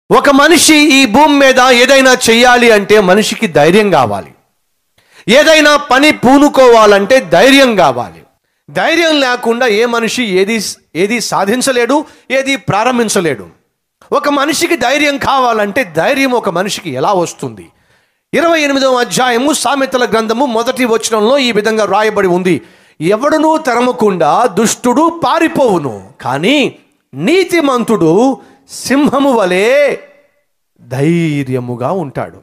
ఒక మనిషి ఈ భూమి మీద ఏదైనా చెయ్యాలి అంటే మనిషికి ధైర్యం కావాలి ఏదైనా పని పూనుకోవాలంటే ధైర్యం కావాలి ధైర్యం లేకుండా ఏ మనిషి ఏది ఏది సాధించలేడు ఏది ప్రారంభించలేడు ఒక మనిషికి ధైర్యం కావాలంటే ధైర్యం ఒక మనిషికి ఎలా వస్తుంది ఇరవై ఎనిమిదవ అధ్యాయము సామెతల గ్రంథము మొదటి వచనంలో ఈ విధంగా రాయబడి ఉంది ఎవడునూ తరమకుండా దుష్టుడు పారిపోవును కానీ నీతిమంతుడు సింహము వలె ధైర్యముగా ఉంటాడు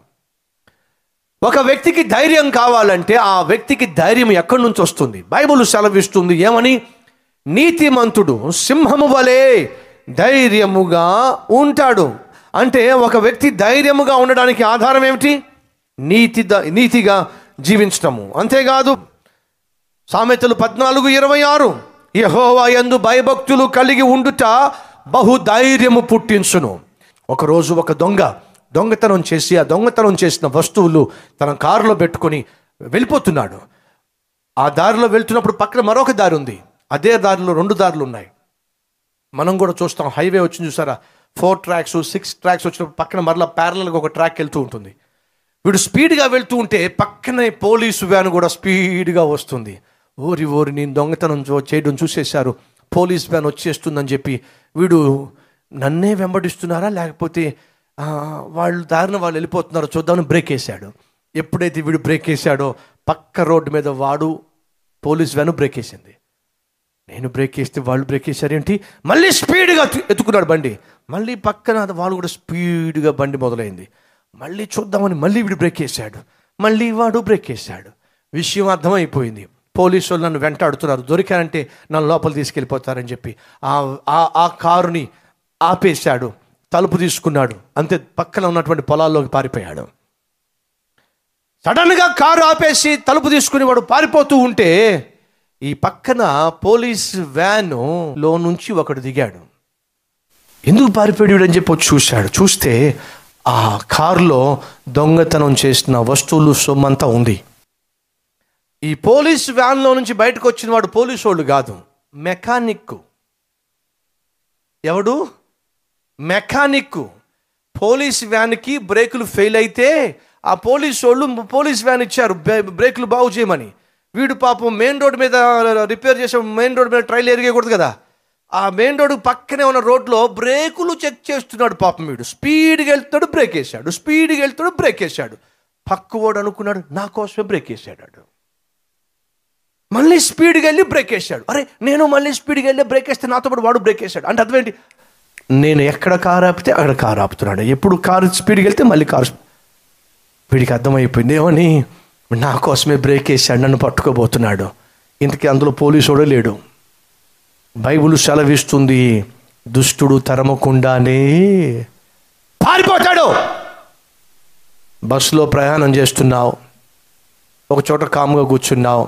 ఒక వ్యక్తికి ధైర్యం కావాలంటే ఆ వ్యక్తికి ధైర్యం ఎక్కడి నుంచి వస్తుంది బైబుల్ సెలవిస్తుంది ఏమని నీతిమంతుడు సింహము వలె ధైర్యముగా ఉంటాడు అంటే ఒక వ్యక్తి ధైర్యముగా ఉండడానికి ఆధారం ఏమిటి నీతి నీతిగా జీవించటము అంతేకాదు సామెతలు పద్నాలుగు ఇరవై ఆరు యహోవా యందు భయభక్తులు కలిగి ఉండుట బహు ధైర్యము పుట్టించును ఒకరోజు ఒక దొంగ దొంగతనం చేసి ఆ దొంగతనం చేసిన వస్తువులు తన కారులో పెట్టుకొని వెళ్ళిపోతున్నాడు ఆ దారిలో వెళ్తున్నప్పుడు పక్కన మరొక దారి ఉంది అదే దారిలో రెండు దారులు ఉన్నాయి మనం కూడా చూస్తాం హైవే వచ్చింది చూసారా ఫోర్ ట్రాక్స్ సిక్స్ ట్రాక్స్ వచ్చినప్పుడు పక్కన మరలా ప్యారలల్గా ఒక ట్రాక్ వెళ్తూ ఉంటుంది వీడు స్పీడ్గా వెళ్తూ ఉంటే పక్కనే పోలీసు వ్యాన్ కూడా స్పీడ్గా వస్తుంది ఓరి ఓరి నేను దొంగతనం చూ- చేయడం చూసేశారు పోలీస్ వ్యాన్ వచ్చేస్తుందని చెప్పి వీడు నన్నే వెంబడిస్తున్నారా లేకపోతే ఆ, వాళ్ళు దారిన వాళ్ళు వెళ్ళిపోతున్నారో చూద్దామని బ్రేక్ వేశాడు ఎప్పుడైతే వీడు బ్రేక్ వేశాడో పక్క రోడ్డు మీద వాడు పోలీస్ వ్యాన్ బ్రేక్ వేసింది నేను బ్రేక్ వేస్తే వాళ్ళు బ్రేక్ వేశారేంటి మళ్ళీ స్పీడ్గా ఎత్తు- ఎత్తుకున్నాడు బండి మళ్ళీ పక్కన వాళ్ళు కూడా స్పీడ్గా బండి మొదలైంది మళ్ళీ చూద్దామని మళ్ళీ వీడు బ్రేక్ వేశాడు మళ్ళీ వాడు బ్రేక్ వేశాడు విషయం అర్థమైపోయింది పోలీసు వాళ్ళు నన్ను వెంటాడుతున్నారు దొరికారంటే నన్ను లోపల తీసుకెళ్ళిపోతారని చెప్పి ఆ ఆ- ఆ కారుని ఆపేశాడు తలుపు తీసుకున్నాడు అంతే పక్కన ఉన్నటువంటి పొలాల్లోకి పారిపోయాడు సడన్గా కారు ఆపేసి తలుపు తీసుకుని వాడు పారిపోతూ ఉంటే ఈ పక్కన పోలీస్ వ్యాన్ లో నుంచి ఒకడు దిగాడు ఎందుకు పారిపోయాడు అని చెప్పి వచ్చి చూశాడు చూస్తే ఆ కారులో దొంగతనం చేసిన వస్తువులు సొమ్మంతా ఉంది ఈ పోలీస్ వ్యాన్లో నుంచి బయటకు వచ్చిన వాడు పోలీసు వాడు కాదు మెకానిక్ ఎవడు మెకానిక్ పోలీస్ వ్యాన్కి బ్రేకులు ఫెయిల్ అయితే ఆ పోలీస్ వాళ్ళు పోలీస్ వ్యాన్ ఇచ్చారు బ్రే- బ్రేకులు బాగు చేయమని వీడు పాపం మెయిన్ రోడ్ మీద రిపేర్ చేసే మెయిన్ రోడ్ మీద ట్రైల్ ఎరిగకూడదు కదా ఆ మెయిన్ రోడ్ పక్కనే ఉన్న రోడ్లో బ్రేకులు చెక్ చేస్తున్నాడు పాపం వీడు స్పీడ్గా వెళ్తున్నాడు బ్రేక్ వేసాడు స్పీడ్గా వెళ్తున్నాడు బ్రేక్ వేసాడు పక్కవాడు అనుకున్నాడు నా కోసమే బ్రేక్ వేసాడు వాడు. మళ్ళీ స్పీడ్గా వెళ్ళి బ్రేక్ వేసాడు అరే నేను మళ్ళీ స్పీడ్గా వెళ్ళి బ్రేక్ వేస్తే నాతో పాటు వాడు బ్రేక్ వేసాడు అంటే అర్థం ఏంటి నేను ఎక్కడ కారు ఆపితే అక్కడ కారు ఆపుతున్నాడు ఎప్పుడు కారు స్పీడ్కి వెళ్తే మళ్ళీ కారు వీడికి అర్థమైపోయింది ఏమని నా కోసమే బ్రేక్ వేసాడు నన్ను పట్టుకోబోతున్నాడు ఇంతకీ అందులో పోలీసు కూడా లేడు బైబుల్ సెలవిస్తుంది దుష్టుడు తరమకుండానే పారిపోతాడు బస్సులో ప్రయాణం చేస్తున్నావు ఒక చోట కాముగా కూర్చున్నావు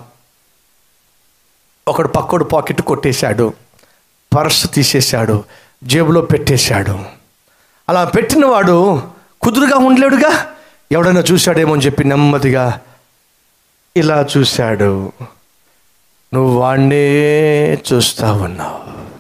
ఒకడు పక్కడు పాకెట్ కొట్టేశాడు పర్స్ తీసేశాడు జేబులో పెట్టేశాడు అలా పెట్టినవాడు కుదురుగా ఉండలేడుగా ఎవడైనా చూశాడేమో అని చెప్పి నెమ్మదిగా ఇలా చూశాడు నువ్వు వాణ్ణే చూస్తా ఉన్నావు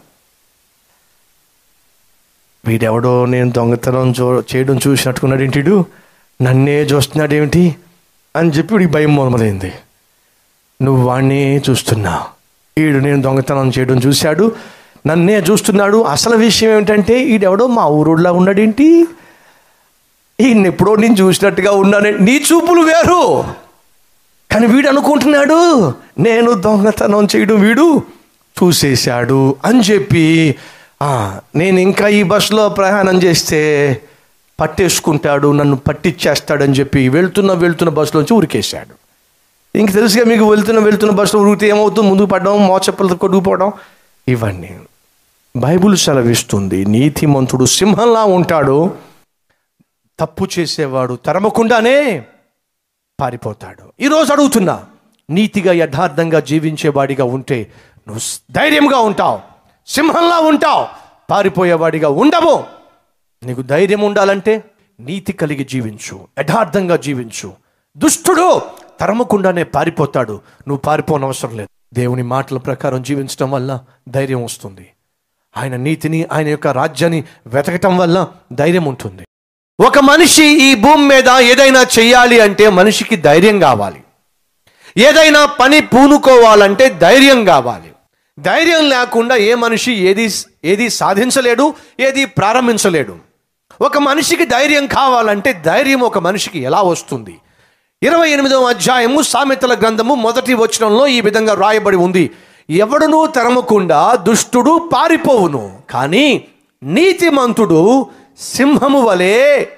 వీడెవడో నేను దొంగతనం చూ చేయడం చూసినట్టుకున్నాడు ఏంటిడు నన్నే చూస్తున్నాడు ఏమిటి అని చెప్పి వీడికి భయం మొదలైంది నువ్వు వాణ్ణే చూస్తున్నావు వీడు నేను దొంగతనం చేయడం చూశాడు నన్నే చూస్తున్నాడు అసలు విషయం ఏమిటంటే ఈడెవడో మా ఊరులా ఉన్నాడేంటి ఈయన ఎప్పుడో నేను చూసినట్టుగా ఉన్నానే నీ చూపులు వేరు కానీ వీడు అనుకుంటున్నాడు నేను దొంగతనం చేయడం వీడు చూసేశాడు అని చెప్పి "ఆ, నేను ఇంకా ఈ బస్సులో ప్రయాణం చేస్తే పట్టేసుకుంటాడు నన్ను పట్టిచ్చేస్తాడని చెప్పి వెళ్తున్న వెళ్తున్న బస్సులోంచి ఉరికేశాడు ఇంక తెలుసుగా మీకు వెళ్తున్న వెళ్తున్న బస్సులో ఉరికితే ఏమవుతుంది ముందుకు పడడం మోచెప్పలతో కొట్టుకుపోవడం ఇవన్నీ బైబుల్ సెలవిస్తుంది నీతిమంతుడు సింహంలా ఉంటాడు తప్పు చేసేవాడు తరమకుండానే పారిపోతాడు ఈరోజు అడుగుతున్నా నీతిగా యథార్థంగా జీవించేవాడిగా ఉంటే నువ్వు స్- ధైర్యంగా ఉంటావు సింహంలా ఉంటావు పారిపోయేవాడిగా ఉండవు నీకు ధైర్యం ఉండాలంటే నీతి కలిగి జీవించు యథార్థంగా జీవించు దుష్టుడు తరమకుండానే పారిపోతాడు నువ్వు పారిపోనవసరం లేదు దేవుని మాటల ప్రకారం జీవించడం వల్ల ధైర్యం వస్తుంది ఆయన నీతిని ఆయన యొక్క రాజ్యాన్ని వెతకటం వల్ల ధైర్యం ఉంటుంది ఒక మనిషి ఈ భూమి మీద ఏదైనా చెయ్యాలి అంటే మనిషికి ధైర్యం కావాలి ఏదైనా పని పూనుకోవాలంటే ధైర్యం కావాలి ధైర్యం లేకుండా ఏ మనిషి ఏది ఏది సాధించలేడు ఏది ప్రారంభించలేడు ఒక మనిషికి ధైర్యం కావాలంటే ధైర్యం ఒక మనిషికి ఎలా వస్తుంది ఇరవై ఎనిమిదవ అధ్యాయము సామెతల గ్రంథము మొదటి వచనంలో ఈ విధంగా రాయబడి ఉంది ఎవడునూ తరమకుండా దుష్టుడు పారిపోవును కానీ నీతిమంతుడు సింహము వలె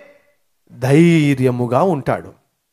ధైర్యముగా ఉంటాడు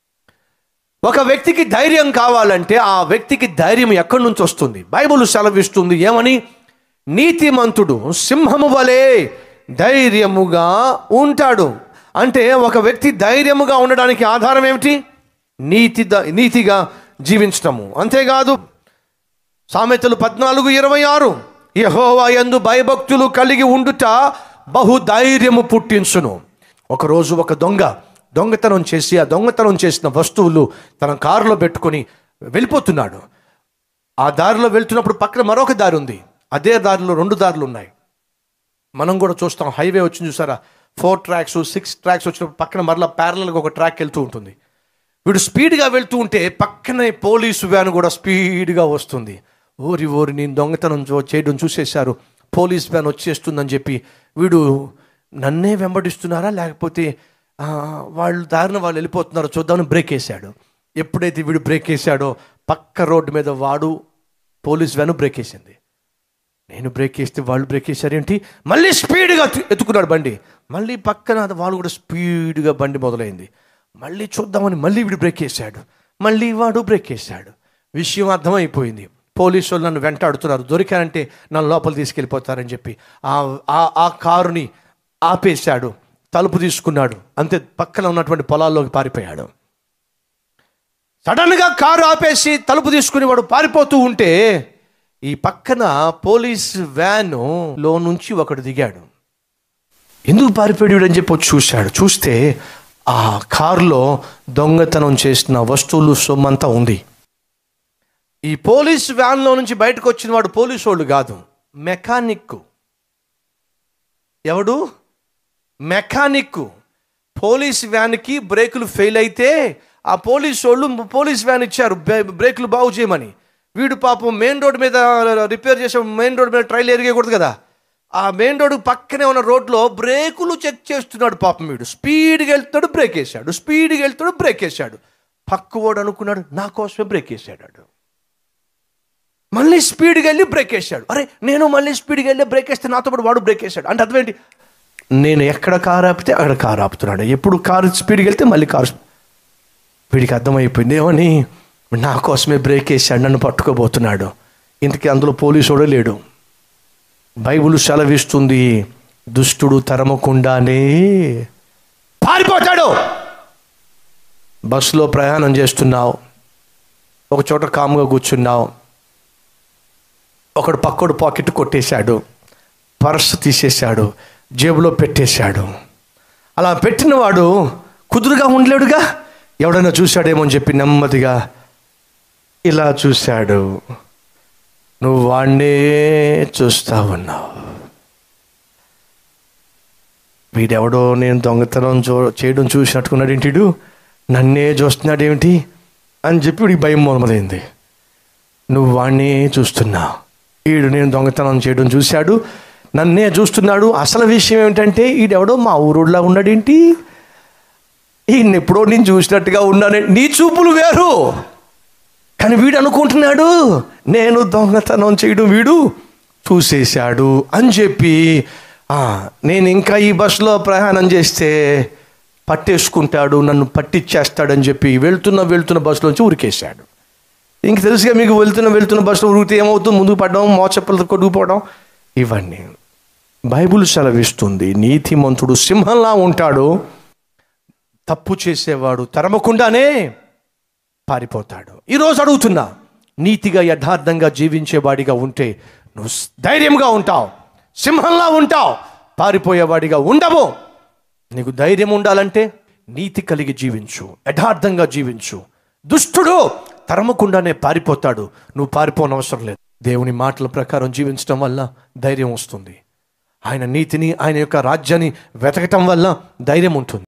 ఒక వ్యక్తికి ధైర్యం కావాలంటే ఆ వ్యక్తికి ధైర్యం ఎక్కడి నుంచి వస్తుంది బైబుల్ సెలవిస్తుంది ఏమని నీతిమంతుడు సింహము వలె ధైర్యముగా ఉంటాడు అంటే ఒక వ్యక్తి ధైర్యముగా ఉండడానికి ఆధారం ఏమిటి నీతి నీతిగా జీవించటము అంతేకాదు సామెతలు పద్నాలుగు ఇరవై ఆరు యహోవా యందు భయభక్తులు కలిగి ఉండుట బహు ధైర్యము పుట్టించును ఒకరోజు ఒక దొంగ దొంగతనం చేసి ఆ దొంగతనం చేసిన వస్తువులు తన కారులో పెట్టుకొని వెళ్ళిపోతున్నాడు ఆ దారిలో వెళ్తున్నప్పుడు పక్కన మరొక దారి ఉంది అదే దారిలో రెండు దారులు ఉన్నాయి మనం కూడా చూస్తాం హైవే వచ్చింది చూసారా ఫోర్ ట్రాక్స్ సిక్స్ ట్రాక్స్ వచ్చినప్పుడు పక్కన మరలా ప్యారలల్గా ఒక ట్రాక్ వెళ్తూ ఉంటుంది వీడు స్పీడ్గా వెళ్తూ ఉంటే పక్కనే పోలీసు వ్యాన్ కూడా స్పీడ్గా వస్తుంది ఓరి ఓరి నేను దొంగతనం చూ- చేయడం చూసేశారు పోలీస్ వ్యాన్ వచ్చేస్తుందని చెప్పి వీడు నన్నే వెంబడిస్తున్నారా లేకపోతే ఆ, వాళ్ళు దారిన వాళ్ళు వెళ్ళిపోతున్నారో చూద్దామని బ్రేక్ వేశాడు ఎప్పుడైతే వీడు బ్రేక్ వేశాడో పక్క రోడ్డు మీద వాడు పోలీస్ వ్యాన్ బ్రేక్ వేసింది నేను బ్రేక్ వేస్తే వాళ్ళు బ్రేక్ వేశారేంటి మళ్ళీ స్పీడ్గా ఎత్తు- ఎత్తుకున్నాడు బండి మళ్ళీ పక్కన అది వాళ్ళు కూడా స్పీడ్గా బండి మొదలైంది మళ్ళీ చూద్దామని మళ్ళీ వీడు బ్రేక్ వేశాడు మళ్ళీ వాడు బ్రేక్ వేశాడు విషయం అర్థమైపోయింది పోలీసు వాళ్ళు నన్ను వెంటాడుతున్నారు దొరికానంటే నన్ను లోపల తీసుకెళ్ళిపోతారని చెప్పి ఆ ఆ- ఆ కారుని ఆపేశాడు తలుపు తీసుకున్నాడు అంతే పక్కన ఉన్నటువంటి పొలాల్లోకి పారిపోయాడు సడన్గా కారు ఆపేసి తలుపు తీసుకుని వాడు పారిపోతూ ఉంటే ఈ పక్కన పోలీస్ వ్యాన్ లో నుంచి ఒకడు దిగాడు ఎందుకు పారిపోయాడు అని చెప్పి వచ్చి చూశాడు చూస్తే ఆ కారులో దొంగతనం చేసిన వస్తువులు సొమ్మంతా ఉంది ఈ పోలీస్ వ్యాన్లో నుంచి బయటకు వచ్చిన వాడు పోలీసు వాడు కాదు మెకానిక్ ఎవడు మెకానిక్ పోలీస్ వ్యాన్కి బ్రేకులు ఫెయిల్ అయితే ఆ పోలీస్ వాళ్ళు పోలీస్ వ్యాన్ ఇచ్చారు బ్రే- బ్రేకులు బాగు చేయమని వీడు పాపం మెయిన్ రోడ్ మీద రిపేర్ చేసే మెయిన్ రోడ్ మీద ట్రైల్ ఎరిగకూడదు కదా ఆ మెయిన్ రోడ్ పక్కనే ఉన్న రోడ్లో బ్రేకులు చెక్ చేస్తున్నాడు పాపం వీడు స్పీడ్గా వెళ్తున్నాడు బ్రేక్ వేసాడు స్పీడ్గా వెళ్తున్నాడు బ్రేక్ వేసాడు పక్కవాడు అనుకున్నాడు నా కోసమే బ్రేక్ వేసాడు వాడు. మళ్ళీ స్పీడ్గా వెళ్ళి బ్రేక్ వేసాడు అరే నేను మళ్ళీ స్పీడ్గా వెళ్ళి బ్రేక్ వేస్తే నాతో పాటు వాడు బ్రేక్ వేసాడు అంటే అర్థం ఏంటి నేను ఎక్కడ కారు ఆపితే అక్కడ కారు ఆపుతున్నాడు ఎప్పుడు కారు స్పీడ్కి వెళ్తే మళ్ళీ కారు వీడికి అర్థమైపోయింది ఏమని నా కోసమే బ్రేక్ వేసాడు నన్ను పట్టుకోబోతున్నాడు ఇంతకీ అందులో పోలీసు కూడా లేడు బైబుల్ సెలవిస్తుంది దుష్టుడు తరమకుండానే పారిపోతాడు బస్సులో ప్రయాణం చేస్తున్నావు ఒక చోట కాముగా కూర్చున్నావు ఒకడు పక్కడు పాకెట్ కొట్టేశాడు పర్స్ తీసేశాడు జేబులో పెట్టేశాడు అలా పెట్టినవాడు కుదురుగా ఉండలేడుగా ఎవడైనా చూశాడేమో అని చెప్పి నెమ్మదిగా ఇలా చూశాడు నువ్వు వాణ్ణే చూస్తా ఉన్నావు వీడెవడో నేను దొంగతనం చూ చేయడం చూసినట్టుకున్నాడు ఏంటిడు నన్నే చూస్తున్నాడు ఏమిటి అని చెప్పి వీడికి భయం మొదలైంది నువ్వు వాణ్ణే చూస్తున్నావు వీడు నేను దొంగతనం చేయడం చూశాడు నన్నే చూస్తున్నాడు అసలు విషయం ఏమిటంటే ఈడెవడో మా ఊరులా ఉన్నాడేంటి ఈయన ఎప్పుడో నేను చూసినట్టుగా ఉన్నానే నీ చూపులు వేరు కానీ వీడు అనుకుంటున్నాడు నేను దొంగతనం చేయడం వీడు చూసేశాడు అని చెప్పి "ఆ, నేను ఇంకా ఈ బస్సులో ప్రయాణం చేస్తే పట్టేసుకుంటాడు నన్ను పట్టిచ్చేస్తాడని చెప్పి వెళ్తున్న వెళ్తున్న బస్సులోంచి ఉరికేశాడు ఇంక తెలుసుగా మీకు వెళ్తున్న వెళ్తున్న బస్సులో ఉరికితే ఏమవుతుంది ముందుకు పడడం మోచెప్పలతో కొడుకుపోవడం ఇవన్నీ బైబుల్ సెలవిస్తుంది నీతిమంతుడు సింహంలా ఉంటాడు తప్పు చేసేవాడు తరమకుండానే పారిపోతాడు ఈరోజు అడుగుతున్నా నీతిగా యథార్థంగా జీవించేవాడిగా ఉంటే నువ్వు స్- ధైర్యంగా ఉంటావు సింహంలా ఉంటావు పారిపోయేవాడిగా ఉండవు నీకు ధైర్యం ఉండాలంటే నీతి కలిగి జీవించు యథార్థంగా జీవించు దుష్టుడు తరమకుండానే పారిపోతాడు నువ్వు పారిపోనవసరం లేదు దేవుని మాటల ప్రకారం జీవించడం వల్ల ధైర్యం వస్తుంది ఆయన నీతిని ఆయన యొక్క రాజ్యాన్ని వెతకటం వల్ల ధైర్యం ఉంటుంది